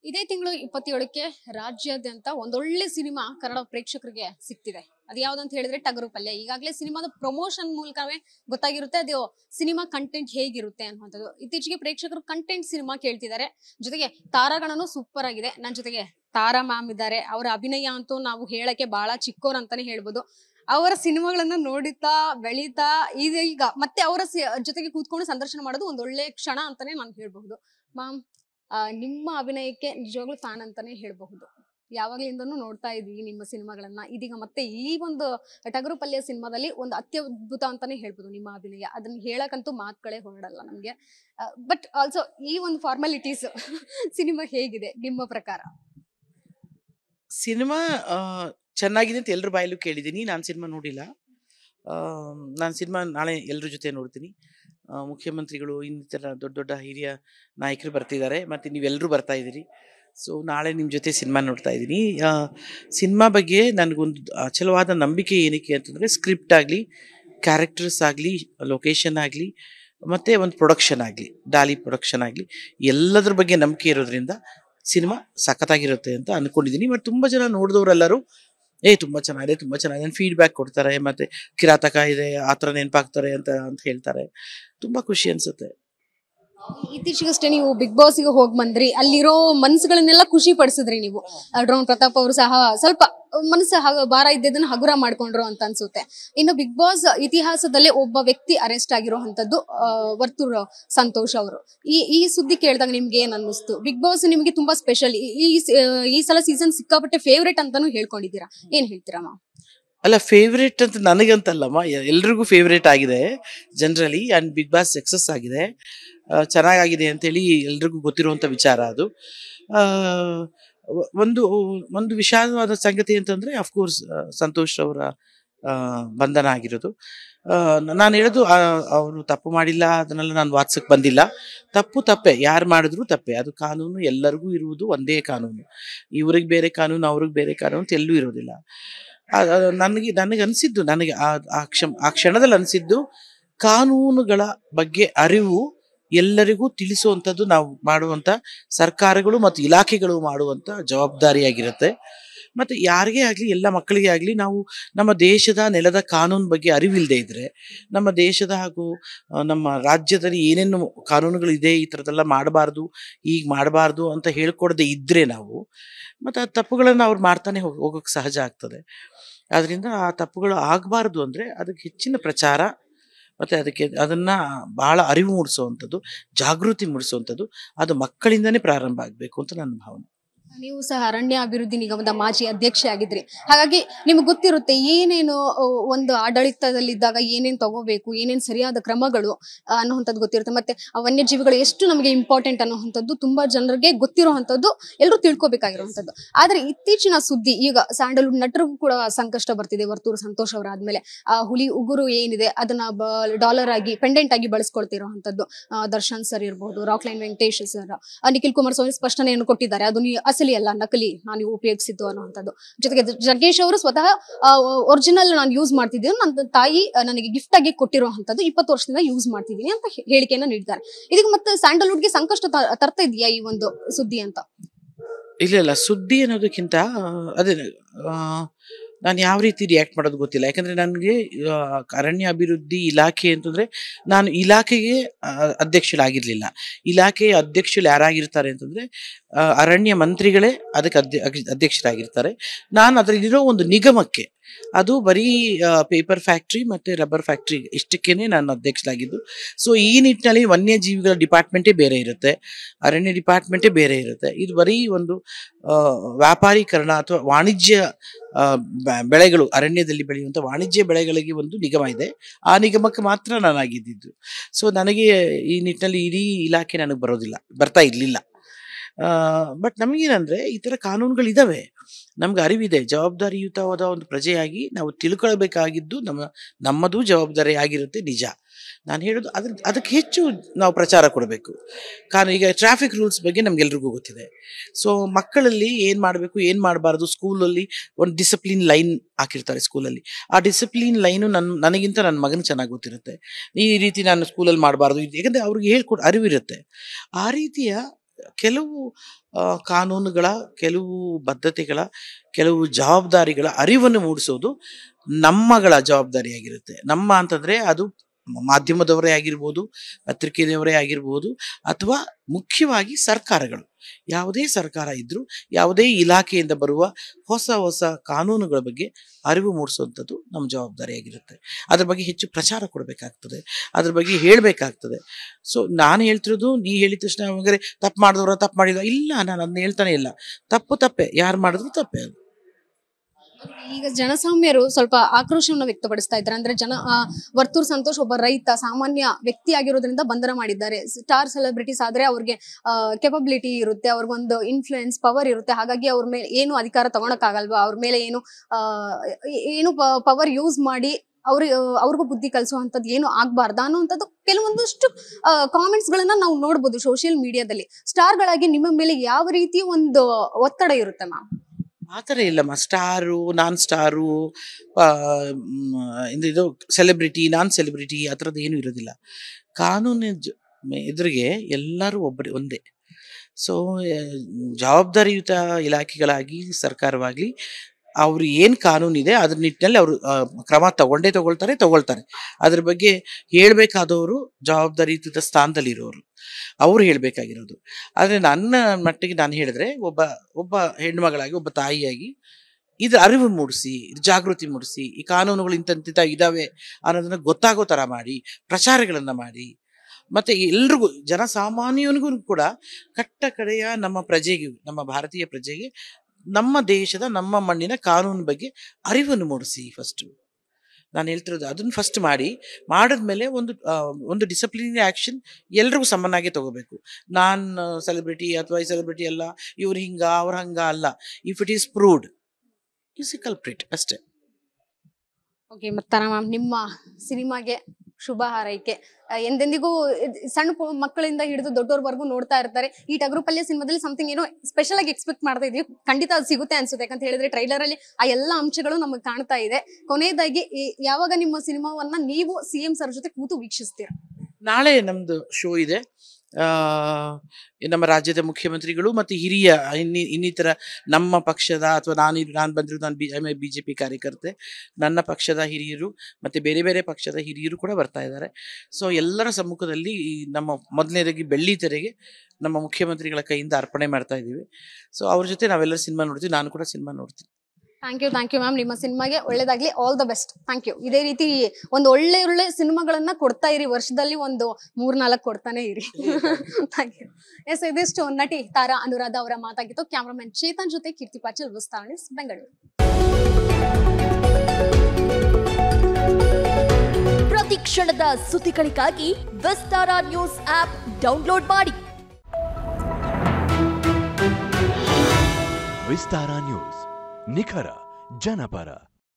ಇದೇ ತಿಂಗಳು ಇಪ್ಪತ್ತೇಳಕ್ಕೆ ರಾಜ್ಯಾದ್ಯಂತ ಒಂದೊಳ್ಳೆ ಸಿನಿಮಾ ಕನ್ನಡ ಪ್ರೇಕ್ಷಕರಿಗೆ ಸಿಗ್ತಿದೆ ಅದು ಯಾವ್ದಂತ ಹೇಳಿದ್ರೆ ಟಗರು ಪಲ್ಯ ಈಗಾಗಲೇ ಸಿನಿಮಾದ ಪ್ರಮೋಷನ್ ಮೂಲಕವೇ ಗೊತ್ತಾಗಿರುತ್ತೆ ಅದು ಸಿನಿಮಾ ಕಂಟೆಂಟ್ ಹೇಗಿರುತ್ತೆ ಅನ್ನುವಂಥದ್ದು ಇತ್ತೀಚೆಗೆ ಪ್ರೇಕ್ಷಕರು ಕಂಟೆಂಟ್ ಸಿನಿಮಾ ಕೇಳ್ತಿದ್ದಾರೆ ಜೊತೆಗೆ ತಾರಾಗಣನು ಸೂಪರ್ ಆಗಿದೆ ನನ್ನ ಜೊತೆಗೆ ತಾರಾ ಮ್ಯಾಮ್ ಇದ್ದಾರೆ ಅವರ ಅಭಿನಯ ಅಂತೂ ನಾವು ಹೇಳಕ್ಕೆ ಬಹಳ ಚಿಕ್ಕೋರ್ ಅಂತಾನೆ ಹೇಳ್ಬೋದು ಅವರ ಸಿನಿಮಾಗಳನ್ನ ನೋಡುತ್ತಾ ಬೆಳೀತಾ ಈಗ ಈಗ ಮತ್ತೆ ಅವರ ಸಿ- ಜೊತೆಗೆ ಕೂತ್ಕೊಂಡು ಸಂದರ್ಶನ ಮಾಡೋದು ಒಂದೊಳ್ಳೆ ಕ್ಷಣ ಅಂತಾನೆ ನಾನು ಹೇಳ್ಬಹುದು ಮ್ಯಾಮ್ ನಿಮ್ಮ ಅಭಿನಯಕ್ಕೆ ನಿಜವಾಗ್ಲೂ ಫ್ಯಾನ್ ಅಂತಾನೆ ಹೇಳ್ಬಹುದು ಯಾವಾಗ್ಲಿಂದನೂ ನೋಡ್ತಾ ಇದೀವಿ ನಿಮ್ಮ ಸಿನಿಮಾಗಳನ್ನ ಇದೀಗ ಮತ್ತೆ ಈ ಒಂದು ಟಗರು ಪಲ್ಯ ಸಿನಿಮಾದಲ್ಲಿ ಒಂದು ಅತ್ಯದ್ಭುತ ಅಂತಾನೆ ಹೇಳ್ಬೋದು ನಿಮ್ಮ ಅಭಿನಯ ಅದನ್ನ ಹೇಳಕ್ಕಂತೂ ಮಾತುಗಳೇ ಹೊರಡಲ್ಲ ನಮ್ಗೆ ಬಟ್ ಆಲ್ಸೋ ಈ ಒಂದು ಫಾರ್ಮಾಲಿಟೀಸ್ ಸಿನಿಮಾ ಹೇಗಿದೆ ನಿಮ್ಮ ಪ್ರಕಾರ ಸಿನಿಮಾ ಆ, ಚೆನ್ನಾಗಿದೆ ಅಂತ ಎಲ್ಲರ ಬಾಯಲ್ಲೂ ಕೇಳಿದ್ದೀನಿ ನಾನು ಸಿನಿಮಾ ನೋಡಿಲ್ಲ ನಾನು ಸಿನಿಮಾ ನಾಳೆ ಎಲ್ಲರ ಜೊತೆ ನೋಡ್ತೀನಿ ಆ, ಮುಖ್ಯಮಂತ್ರಿಗಳು ಇನ್ನಿತರ ದೊಡ್ಡ ದೊಡ್ಡ ಹಿರಿಯ ನಾಯಕರು ಬರ್ತಿದ್ದಾರೆ ಮತ್ತು ನೀವೆಲ್ಲರೂ ಬರ್ತಾ ಇದ್ದೀರಿ ಸೊ ನಾಳೆ ನಿಮ್ಮ ಜೊತೆ ಸಿನಿಮಾ ನೋಡ್ತಾ ಇದ್ದೀನಿ ಸಿನಿಮಾ ಬಗ್ಗೆ ನನಗೊಂದು ಅಚಲವಾದ ನಂಬಿಕೆ ಏನಕ್ಕೆ ಅಂತಂದರೆ ಸ್ಕ್ರಿಪ್ಟ್ ಆಗಲಿ ಕ್ಯಾರೆಕ್ಟರ್ಸ್ ಆಗಲಿ ಲೊಕೇಶನ್ ಆಗಲಿ ಮತ್ತು ಒಂದು ಪ್ರೊಡಕ್ಷನ್ ಆಗಲಿ ಡಾಲಿ ಪ್ರೊಡಕ್ಷನ್ ಆಗಲಿ ಎಲ್ಲದ್ರ ಬಗ್ಗೆ ನಂಬಿಕೆ ಇರೋದ್ರಿಂದ ಸಿನಿಮಾ ಸಖತ್ತಾಗಿರುತ್ತೆ ಅಂತ ಅನ್ಕೊಂಡಿದ್ದೀನಿ ಮತ್ತು ತುಂಬ ಜನ ನೋಡಿದವರೆಲ್ಲರೂ ಏ ತುಂಬ ಚೆನ್ನಾಗಿದೆ ತುಂಬ ಚೆನ್ನಾಗಿದೆ ಫೀಡ್ಬ್ಯಾಕ್ ಕೊಡ್ತಾರೆ ಮತ್ತು ಕಿರಾತಕ ಇದೆ ಆ ಥರ ನೆನಪಾಗ್ತಾರೆ ಅಂತ ಅಂತ ಹೇಳ್ತಾರೆ ತುಂಬ ಖುಷಿ ಅನಿಸುತ್ತೆ ಇತ್ತೀಚೆಗಷ್ಟೇ ನೀವು ಬಿಗ್ ಬಾಸ್ಗೆ ಹೋಗಿ ಬಂದ್ರಿ ಅಲ್ಲಿರೋ ಮನ್ಸುಗಳನ್ನೆಲ್ಲ ಖುಷಿ ಪಡಿಸಿದ್ರಿ ನೀವು ಡ್ರೋನ್ ಪ್ರತಾಪ್ ಅವರು ಸಹ ಸ್ವಲ್ಪ ಮನಸ್ಸು ಹ- ಭಾರ ಇದ್ದದನ್ನ ಹಗುರ ಮಾಡ್ಕೊಂಡ್ರು ಅಂತ ಅನ್ಸುತ್ತೆ ಇನ್ನು ಬಿಗ್ ಬಾಸ್ ಇತಿಹಾಸದಲ್ಲೇ ಒಬ್ಬ ವ್ಯಕ್ತಿ ಅರೆಸ್ಟ್ ಆಗಿರುವಂತದ್ದು ಆ, ವರ್ತೂರ್ ಸಂತೋಷ್ ಅವರು ಈ ಈ ಸುದ್ದಿ ಕೇಳಿದಾಗ ನಿಮ್ಗೆ ಏನ್ ಅನ್ನಿಸ್ತು ಬಿಗ್ ಬಾಸ್ ನಿಮ್ಗೆ ತುಂಬಾ ಸ್ಪೆಷಲ್ ಈ ಸ- ಈ ಸಲ ಸೀಸನ್ ಸಿಕ್ಕಾಪಟ್ಟೆ ಫೇವ್ರೇಟ್ ಅಂತಾನು ಹೇಳ್ಕೊಂಡಿದ್ದೀರಾ ಏನ್ ಹೇಳ್ತೀರಮ್ಮ ಅಲ್ಲ ಫೇವ್ರೇಟ್ ಅಂತ ನನಗಂತಲ್ಲಮ್ಮ ಎ- ಎಲ್ರಿಗೂ ಫೇವ್ರೇಟ್ ಆಗಿದೆ generally and Bigg Boss success ಆಗಿದೆ ಆ, ಚೆನ್ನಾಗಾಗಿದೆ ಅಂತೇಳಿ ಎಲ್ರಿಗೂ ಗೊತ್ತಿರುವಂಥ ವಿಚಾರ ಅದು ಆ, ಒ- ಒಂದು ಒಂದು ವಿಷಾದವಾದ ಸಂಗತಿ ಅಂತಂದರೆ ಅಫ್ಕೋರ್ಸ್ ಸಂತೋಷ್ ಅವರ ಆ, ಬಂಧನ ಆಗಿರೋದು ನಾನು ಹೇಳೋದು ಅವರು ತಪ್ಪು ಮಾಡಿಲ್ಲ ಅದನ್ನೆಲ್ಲ ನಾನು ವಾಟ್ಸಕ್ಕೆ ಬಂದಿಲ್ಲ ತಪ್ಪು ತಪ್ಪೆ ಯಾರು ಮಾಡಿದ್ರು ತಪ್ಪೆ ಅದು ಕಾನೂನು ಎಲ್ಲರಿಗೂ ಇರುವುದು ಒಂದೇ ಕಾನೂನು ಇವ್ರಿಗೆ ಬೇರೆ ಕಾನೂನು ಅವ್ರಿಗೆ ಬೇರೆ ಕಾನೂನು ಅಂತ ಎಲ್ಲೂ ಇರೋದಿಲ್ಲ ಆ- ಆ, ನನಗೆ ನನಗೆ ಅನಿಸಿದ್ದು ನನಗೆ ಆ ಆ ಕ್ಷ ಆ ಕ್ಷಣದಲ್ಲಿ ಅನಿಸಿದ್ದು ಕಾನೂನುಗಳ ಬಗ್ಗೆ ಅರಿವು ಎಲ್ಲರಿಗೂ ತಿಳಿಸುವಂಥದ್ದು ನಾವು ಮಾಡುವಂಥ ಸರ್ಕಾರಗಳು ಮತ್ತು ಇಲಾಖೆಗಳು ಮಾಡುವಂಥ ಜವಾಬ್ದಾರಿಯಾಗಿರುತ್ತೆ ಮತ್ತು ಯಾರಿಗೇ ಆಗಲಿ ಎಲ್ಲ ಮಕ್ಕಳಿಗೆ ಆಗಲಿ ನಾವು ನಮ್ಮ ದೇಶದ ನೆಲದ ಕಾನೂನು ಬಗ್ಗೆ ಅರಿವಿಲ್ಲದೆ ಇದ್ದರೆ ನಮ್ಮ ದೇಶದ ಹಾಗೂ ಆ, ನಮ್ಮ ರಾಜ್ಯದಲ್ಲಿ ಏನೇನು ಕಾನೂನುಗಳಿದೆ ಈ ಥರದ್ದೆಲ್ಲ ಮಾಡಬಾರ್ದು ಈಗ ಮಾಡಬಾರ್ದು ಅಂತ ಹೇಳ್ಕೊಡದೆ ಇದ್ದರೆ ನಾವು ಮತ್ತು ಆ ತಪ್ಪುಗಳನ್ನು ಅವ್ರು ಮಾಡ್ತಾನೆ ಹೋಗ್ ಹೋಗೋಕ್ಕೆ ಸಹಜ ಆಗ್ತದೆ ಆದ್ದರಿಂದ ಆ ತಪ್ಪುಗಳು ಆಗಬಾರ್ದು ಅಂದರೆ ಅದಕ್ಕೆ ಹೆಚ್ಚಿನ ಪ್ರಚಾರ ಮತ್ತು ಅದಕ್ಕೆ ಅದನ್ನು ಭಾಳ ಅರಿವು ಮೂಡಿಸುವಂಥದ್ದು ಜಾಗೃತಿ ಮೂಡಿಸುವಂಥದ್ದು ಅದು ಮಕ್ಕಳಿಂದನೇ ಪ್ರಾರಂಭ ಆಗಬೇಕು ಅಂತ ನನ್ನ ಭಾವನೆ ನೀವು ಸಹ ಅರಣ್ಯ ಅಭಿವೃದ್ಧಿ ನಿಗಮದ ಮಾಜಿ ಅಧ್ಯಕ್ಷೆ ಆಗಿದ್ರಿ ಹಾಗಾಗಿ ನಿಮ್ಗೆ ಗೊತ್ತಿರುತ್ತೆ ಏನೇನು ಆ, ಒಂದು ಆಡಳಿತದಲ್ಲಿದ್ದಾಗ ಏನೇನ್ ತಗೋಬೇಕು ಏನೇನ್ ಸರಿಯಾದ ಕ್ರಮಗಳು ಆ, ಅನ್ನುವಂಥದ್ದು ಗೊತ್ತಿರುತ್ತೆ ಮತ್ತೆ ಆ ವನ್ಯಜೀವಿಗಳು ಎಷ್ಟು ನಮಗೆ ಇಂಪಾರ್ಟೆಂಟ್ ಅನ್ನುವಂಥದ್ದು ತುಂಬಾ ಜನರಿಗೆ ಗೊತ್ತಿರುವಂಥದ್ದು ಎಲ್ಲರೂ ತಿಳ್ಕೊಬೇಕಾಗಿರುವಂಥದ್ದು ಆದ್ರೆ ಇತ್ತೀಚಿನ ಸುದ್ದಿ ಈಗ ಸ್ಯಾಂಡಲ್ವುಡ್ ನಟರಿಗೂ ಕೂಡ ಸಂಕಷ್ಟ ಬರ್ತಿದೆ ವರ್ತೂರು ಸಂತೋಷ್ ಅವರಾದ್ಮೇಲೆ ಆ ಹುಲಿ ಉಗುರು ಏನಿದೆ ಅದನ್ನ ಡಾಲರ್ ಆಗಿ ಪೆಂಡೆಂಟ್ ಆಗಿ ಬಳಸ್ಕೊಳ್ತಿರುವಂತದ್ದು ದರ್ಶನ್ ಸರ್ ಇರಬಹುದು ರಾಕ್ಲೈನ್ ವೆಂಕಟೇಶ್ ಸರ್ ಆ, ನಿಖಿಲ್ ಕುಮಾರಸ್ವಾಮಿ ಸ್ಪಷ್ಟನೆಯನ್ನು ಕೊಟ್ಟಿದ್ದಾರೆ ಅದು ನೀ ಅಸಲಿ ಅಲ್ಲ ನಕಲಿ ನಾನು ಉಪಯೋಗಿಸಿದ್ದು ಅನ್ನುವಂಥದ್ದು ಜೊತೆಗೆ ದ- ಜಗ್ಗೇಶ್ ಅವರು ಸ್ವತಃ ಒರಿಜಿನಲ್ ನಾನು ಯೂಸ್ ಮಾಡ್ತಿದ್ದೀನಿ ನನ್ನ ತಾಯಿ ಆ, ನನಗೆ ಗಿಫ್ಟ್ ಆಗಿ ಕೊಟ್ಟಿರುವಂತದ್ದು ಇಪ್ಪತ್ತು ವರ್ಷದಿಂದ ಯೂಸ್ ಮಾಡ್ತಿದ್ದೀನಿ ಅಂತ ಹೇ- ಹೇಳಿಕೆಯನ್ನ ನೀಡಿದ್ದಾರೆ ಇದಕ್ಕೆ ಮತ್ತೆ ಸ್ಯಾಂಡಲ್ವುಡ್ಗೆ ಸಂಕಷ್ಟ ತ- ತರ್ತಾ ಇದೆಯಾ ಈ ಒಂದು ಸುದ್ದಿ ಅಂತ ಇಲ್ಲ ಇಲ್ಲ ಸುದ್ದಿ ಅನ್ನೋದಕ್ಕಿಂತ ಆ, ಅದೇ ನಾನು ಯಾವ ರೀತಿ ರಿಯಾಕ್ಟ್ ಮಾಡೋದು ಗೊತ್ತಿಲ್ಲ ಯಾಕಂದರೆ ನನಗೆ ಅರಣ್ಯ ಅಭಿವೃದ್ಧಿ ಇಲಾಖೆ ಅಂತಂದರೆ ನಾನು ಇಲಾಖೆಗೆ ಆ, ಅಧ್ಯಕ್ಷಳಾಗಿರಲಿಲ್ಲ ಇಲಾಖೆಯ ಅಧ್ಯಕ್ಷರು ಯಾರಾಗಿರ್ತಾರೆ ಅಂತಂದರೆ ಅರಣ್ಯ ಮಂತ್ರಿಗಳೇ ಅದಕ್ಕೆ ಅಧ್ಯ ಅಗ್- ಅಧ್ಯಕ್ಷರಾಗಿರ್ತಾರೆ ನಾನು ಅದರಲ್ಲಿರೋ ಒಂದು ನಿಗಮಕ್ಕೆ ಅದು ಬರೀ ಪೇಪರ್ ಫ್ಯಾಕ್ಟ್ರಿ ಮತ್ತು ರಬ್ಬರ್ ಫ್ಯಾಕ್ಟ್ರಿ ಇಷ್ಟಕ್ಕೇ ನಾನು ಅಧ್ಯಕ್ಷರಾಗಿದ್ದು ಸೊ ಈ ನಿಟ್ಟಿನಲ್ಲಿ ವನ್ಯಜೀವಿಗಳ ಡಿಪಾರ್ಟ್ಮೆಂಟೇ ಬೇರೆ ಇರುತ್ತೆ ಅರಣ್ಯ ಡಿಪಾರ್ಟ್ಮೆಂಟೇ ಬೇರೆ ಇರುತ್ತೆ ಇದು ಬರೀ ಒಂದು ಆ, ವ್ಯಾಪಾರೀಕರಣ ಅಥವಾ ವಾಣಿಜ್ಯ ಆ, ಬೆ- ಬೆಳೆಗಳು ಅರಣ್ಯದಲ್ಲಿ ಬೆಳೆಯುವಂಥ ವಾಣಿಜ್ಯ ಬೆಳೆಗಳಿಗೆ ಒಂದು ನಿಗಮ ಇದೆ ಆ ನಿಗಮಕ್ಕೆ ಮಾತ್ರ ನಾನಾಗಿದ್ದಿದ್ದು ಸೊ ನನಗೆ ಈ ನಿಟ್ಟಿನಲ್ಲಿ ಇಡೀ ಇಲಾಖೆ ನನಗೆ ಬರೋದಿಲ್ಲ ಬರ್ತಾ ಇರಲಿಲ್ಲ ಬಟ್ ನಮಗೇನಂದರೆ ಈ ಥರ ಕಾನೂನುಗಳಿದ್ದಾವೆ ನಮ್ಗೆ ಅರಿವಿದೆ ಜವಾಬ್ದಾರಿಯುತವಾದ ಒಂದು ಪ್ರಜೆಯಾಗಿ ನಾವು ತಿಳ್ಕೊಳ್ಬೇಕಾಗಿದ್ದು ನಮ್ಮ ನಮ್ಮದು ಜವಾಬ್ದಾರಿ ಆಗಿರುತ್ತೆ ನಿಜ ನಾನು ಹೇಳೋದು ಅದ್ರ ಅದಕ್ಕೆ ಹೆಚ್ಚು ನಾವು ಪ್ರಚಾರ ಕೊಡಬೇಕು ಕಾರಣ ಈಗ ಟ್ರಾಫಿಕ್ ರೂಲ್ಸ್ ಬಗ್ಗೆ ನಮ್ಗೆಲ್ರಿಗೂ ಗೊತ್ತಿದೆ ಸೊ ಮಕ್ಕಳಲ್ಲಿ ಏನು ಮಾಡಬೇಕು ಏನು ಮಾಡಬಾರ್ದು ಸ್ಕೂಲಲ್ಲಿ ಒಂದು ಡಿಸಿಪ್ಲಿನ್ ಲೈನ್ ಹಾಕಿರ್ತಾರೆ ಸ್ಕೂಲಲ್ಲಿ ಆ ಡಿಸಿಪ್ಲಿನ್ ಲೈನು ನನ್ನ ನನಗಿಂತ ನನ್ನ ಮಗನಿಗೆ ಚೆನ್ನಾಗಿ ಗೊತ್ತಿರುತ್ತೆ ಈ ರೀತಿ ನಾನು ಸ್ಕೂಲಲ್ಲಿ ಮಾಡಬಾರ್ದು ಯಾಕಂದರೆ ಅವ್ರಿಗೆ ಹೇಳ್ಕೊಡ್ ಅರಿವಿರುತ್ತೆ ಆ ರೀತಿಯ ಕೆಲವು ಆ, ಕಾನೂನುಗಳ ಕೆಲವು ಬದ್ಧತೆಗಳ ಕೆಲವು ಜವಾಬ್ದಾರಿಗಳ ಅರಿವನ್ನು ಮೂಡಿಸೋದು ನಮ್ಮಗಳ ಜವಾಬ್ದಾರಿಯಾಗಿರುತ್ತೆ ನಮ್ಮ ಅಂತಂದ್ರೆ ಅದು ಮಾಧ್ಯಮದವರೇ ಆಗಿರ್ಬೋದು ಪತ್ರಿಕೆಯವರೇ ಆಗಿರ್ಬೋದು ಅಥವಾ ಮುಖ್ಯವಾಗಿ ಸರ್ಕಾರಗಳು ಯಾವುದೇ ಸರ್ಕಾರ ಇದ್ರೂ ಯಾವುದೇ ಇಲಾಖೆಯಿಂದ ಬರುವ ಹೊಸ ಹೊಸ ಕಾನೂನುಗಳ ಬಗ್ಗೆ ಅರಿವು ಮೂಡಿಸುವಂಥದ್ದು ನಮ್ಮ ಜವಾಬ್ದಾರಿಯಾಗಿರುತ್ತೆ ಅದ್ರ ಬಗ್ಗೆ ಹೆಚ್ಚು ಪ್ರಚಾರ ಕೊಡಬೇಕಾಗ್ತದೆ ಅದ್ರ ಬಗ್ಗೆ ಹೇಳಬೇಕಾಗ್ತದೆ ಸೊ ನಾನು ಹೇಳ್ತಿರೋದು ನೀ ಹೇಳಿದ ತಕ್ಷಣ ಹಾಗಾದ್ರೆ ತಪ್ಪು ಮಾಡಿದವ್ರ ತಪ್ಪು ಮಾಡಿದ ಇಲ್ಲ ನಾನು ಅದನ್ನ ಹೇಳ್ತಾನೆ ಇಲ್ಲ ತಪ್ಪು ತಪ್ಪೆ ಯಾರು ಮಾಡಿದ್ರು ತಪ್ಪೆ ಅದು ಈಗ ಜನಸಾಮ್ಯರು ಸ್ವಲ್ಪ ಆಕ್ರೋಶವನ್ನು ವ್ಯಕ್ತಪಡಿಸ್ತಾ ಇದ್ದಾರೆ ಅಂದ್ರೆ ಜನ ಆ, ವರ್ತೂರ್ ಸಂತೋಷ್ ಒಬ್ಬ ರೈತ ಸಾಮಾನ್ಯ ವ್ಯಕ್ತಿ ಆಗಿರೋದ್ರಿಂದ ಬಂಧನ ಮಾಡಿದ್ದಾರೆ ಸ್ಟಾರ್ ಸೆಲೆಬ್ರಿಟೀಸ್ ಆದ್ರೆ ಅವ್ರಿಗೆ ಕೆಪಬಿಲಿಟಿ ಇರುತ್ತೆ ಅವ್ರಿಗೊಂದು ಇನ್ಫ್ಲುಯೆನ್ಸ್ ಪವರ್ ಇರುತ್ತೆ ಹಾಗಾಗಿ ಅವ್ರ ಮೇಲೆ ಏನು ಅಧಿಕಾರ ತಗೊಳಕ್ಕಾಗಲ್ವಾ ಅವ್ರ ಮೇಲೆ ಏನು ಆ, ಏನು ಪವರ್ ಯೂಸ್ ಮಾಡಿ ಅವ್ರ ಅವ್ರಿಗೂ ಬುದ್ಧಿ ಕಲಿಸುವಂತದ್ದು ಏನು ಆಗ್ಬಾರ್ದ ಅನ್ನುವಂಥದ್ದು ಕೆಲವೊಂದಷ್ಟು ಕಾಮೆಂಟ್ಸ್ ಗಳನ್ನ ನಾವು ನೋಡ್ಬೋದು ಸೋಷಿಯಲ್ ಮೀಡಿಯಾದಲ್ಲಿ ಸ್ಟಾರ್ ಗಳಾಗಿ ನಿಮ್ಮ ಮೇಲೆ ಯಾವ ರೀತಿ ಒಂದು ಒತ್ತಡ ಇರುತ್ತೆ ಮ್ಯಾಮ್ ಆ ಥರ ಇಲ್ಲಮ್ಮ ಸ್ಟಾರು ನಾನ್ ಸ್ಟಾರು ಇದು ಸೆಲೆಬ್ರಿಟಿ ನಾನ್ ಸೆಲೆಬ್ರಿಟಿ ಆ ಥರದ್ದು ಏನೂ ಇರೋದಿಲ್ಲ ಕಾನೂನಿನ ಜ- ಎದುರಿಗೆ ಎಲ್ಲರೂ ಒಬ್ಬರೇ ಒಂದೇ ಸೊ ಜವಾಬ್ದಾರಿಯುತ ಇಲಾಖೆಗಳಾಗಿ ಸರ್ಕಾರವಾಗಲಿ ಅವ್ರು ಏನು ಕಾನೂನಿದೆ ಅದ್ರ ನಿಟ್ಟಿನಲ್ಲಿ ಅವರು ಕ್ರಮ ತಗೊಂಡೇ ತಗೊಳ್ತಾರೆ ತಗೊಳ್ತಾರೆ ಅದ್ರ ಬಗ್ಗೆ ಹೇಳಬೇಕಾದವರು ಜವಾಬ್ದಾರಿಯುತ ಸ್ಥಾನದಲ್ಲಿರೋರು ಅವ್ರು ಹೇಳಬೇಕಾಗಿರೋದು ಆದರೆ ನನ್ನ ಮಟ್ಟಿಗೆ ನಾನು ಹೇಳಿದ್ರೆ ಒಬ್ಬ ಒಬ್ಬ ಹೆಣ್ಮಗಳಾಗಿ ಒಬ್ಬ ತಾಯಿಯಾಗಿ ಇದ್ರ ಅರಿವು ಮೂಡಿಸಿ ಜಾಗೃತಿ ಮೂಡಿಸಿ ಈ ಕಾನೂನುಗಳು ಇಂತಿಂತ ಇದಾವೆ ಅನ್ನೋದನ್ನ ಗೊತ್ತಾಗೋ ಥರ ಮಾಡಿ ಪ್ರಚಾರಗಳನ್ನ ಮಾಡಿ ಮತ್ತೆ ಎಲ್ರಿಗೂ ಜನಸಾಮಾನ್ಯನಿಗೂ ಕೂಡ ಕಟ್ಟ ಕಡೆಯ ನಮ್ಮ ಪ್ರಜೆಗೆ ನಮ್ಮ ಭಾರತೀಯ ಪ್ರಜೆಗೆ ನಮ್ಮ ದೇಶದ ನಮ್ಮ ಮಣ್ಣಿನ ಕಾನೂನು ಬಗ್ಗೆ ಅರಿವನ್ನು ಮೂಡಿಸಿ ಫಸ್ಟು ನಾನು ಹೇಳ್ತಿರೋದು ಅದನ್ನ ಫಸ್ಟ್ ಮಾಡಿ ಮಾಡಿದ್ಮೇಲೆ ಒಂದು ಆ, ಒಂದು ಡಿಸಿಪ್ಲಿನರಿ ಆ್ಯಕ್ಷನ್ ಎಲ್ರಿಗೂ ಸಮನಾಗಿ ತಗೋಬೇಕು ನಾನು ಸೆಲೆಬ್ರಿಟಿ ಅಥವಾ ಈ ಸೆಲೆಬ್ರಿಟಿ ಅಲ್ಲ ಇವ್ರು ಹಿಂಗ ಅವ್ರು ಹಂಗ ಅಲ್ಲ if it is proved is a culprit ಅಷ್ಟೇ ಓಕೆ ಮತ್ತಾರ ಮ್ಯಾಮ್ ನಿಮ್ಮ ಸಿನಿಮಾಗೆ ಶುಭ ಹಾರೈಕೆ ಆ, ಎಂದೆಂದಿಗೂ ಇದ್- ಸಣ್ಣ ಪು- ಮಕ್ಕಳಿಂದ ಹಿಡಿದು ದೊಡ್ಡೋರ್ವರೆಗೂ ನೋಡ್ತಾ ಇರ್ತಾರೆ ಈ ಟಗರು ಪಲ್ಯ ಸಿನಿಮಾದಲ್ಲಿ ಸಮಥಿಂಗ್ ಏನೋ ಸ್ಪೆಷಲ್ ಆಗಿ ಎಕ್ಸ್ಪೆಕ್ಟ್ ಮಾಡ್ತಾ ಇದೀವಿ ಖಂಡಿತ ಅದು ಸಿಗುತ್ತೆ ಅನ್ಸುತ್ತೆ ಯಾಕಂತ ಹೇಳಿದ್ರೆ ಟ್ರೈಲರ್ ಅಲ್ಲಿ ಆ ಎಲ್ಲ ಅಂಶಗಳು ನಮಗೆ ಕಾಣ್ತಾ ಇದೆ ಕೊನೆಯದಾಗಿ ಈ- ಯಾವಾಗ ನಿಮ್ಮ ಸಿನಿಮಾವನ್ನ ನೀವು ಸಿ ಎಂ ಸರ್ ಜೊತೆ ಕೂತು ವೀಕ್ಷಿಸ್ತೀರಾ ನಾಳೆ ನಮ್ದು ಶೋ ಇದೆ ಆ, ನಮ್ಮ ರಾಜ್ಯದ ಮುಖ್ಯಮಂತ್ರಿಗಳು ಮತ್ತು ಹಿರಿಯ ಇನ್ನಿ ಇನ್ನಿತರ ನಮ್ಮ ಪಕ್ಷದ ಅಥವಾ ನಾನು ನಾನು ಬಂದಿರೋದು ನಾನು B I B J P ಕಾರ್ಯಕರ್ತೆ ನನ್ನ ಪಕ್ಷದ ಹಿರಿಯರು ಮತ್ತು ಬೇರೆ ಬೇರೆ ಪಕ್ಷದ ಹಿರಿಯರು ಕೂಡ ಬರ್ತಾ ಇದ್ದಾರೆ ಸೊ ಎಲ್ಲರ ಸಮ್ಮುಖದಲ್ಲಿ ಈ ನಮ್ಮ ಮೊದಲನೇದಾಗಿ ಬೆಳ್ಳಿ ತೆರೆಗೆ ನಮ್ಮ ಮುಖ್ಯಮಂತ್ರಿಗಳ ಕೈಯಿಂದ ಅರ್ಪಣೆ ಮಾಡ್ತಾ ಇದ್ದೀವಿ ಸೊ ಅವ್ರ ಜೊತೆ ನಾವೆಲ್ಲರೂ ಸಿನಿಮಾ ನೋಡ್ತೀವಿ ನಾನು ಕೂಡ ಸಿನಿಮಾ ನೋಡ್ತೀನಿ thank you thank you ma'am ನಿಮ್ಮ ಸಿನಿಮಾಗೆ ಒಳ್ಳೇದಾಗ್ಲಿ all the best thank you ಇದೇ ರೀತಿ ಒಂದು ಒಳ್ಳೆ ಒಳ್ಳೆ ಸಿನಿಮಾಗಳನ್ನ ಕೊಡ್ತಾ ಇರಿ ವರ್ಷದಲ್ಲಿ ಒಂದು ಮೂರ್ ನಾಲ್ಕು ಕೊಡ್ತಾನೆ ಇರಿ ಥ್ಯಾಂಕ್ ಯು ಎಸ್ ಇದಿಷ್ಟು ನಟಿ ತಾರಾ ಅನುರಾಧ ಅವರ ಮಾತಾಗಿತ್ತು ಕ್ಯಾಮ್ರಾಮನ್ ಚೇತನ್ ಜೊತೆ ಕೀರ್ತಿ ಪಾಟೀಲ್ ವಿಸ್ತಾರಣೆ ಬೆಂಗಳೂರು ಪ್ರತಿ ಕ್ಷಣದ ಸುದ್ದಿಗಳಿಗಾಗಿ ವಿಸ್ತಾರ ನ್ಯೂಸ್ ಆಪ್ ಡೌನ್ಲೋಡ್ ಮಾಡಿ ವಿಸ್ತಾರ ನ್ಯೂಸ್ ನಿಖರ ಜನಪರ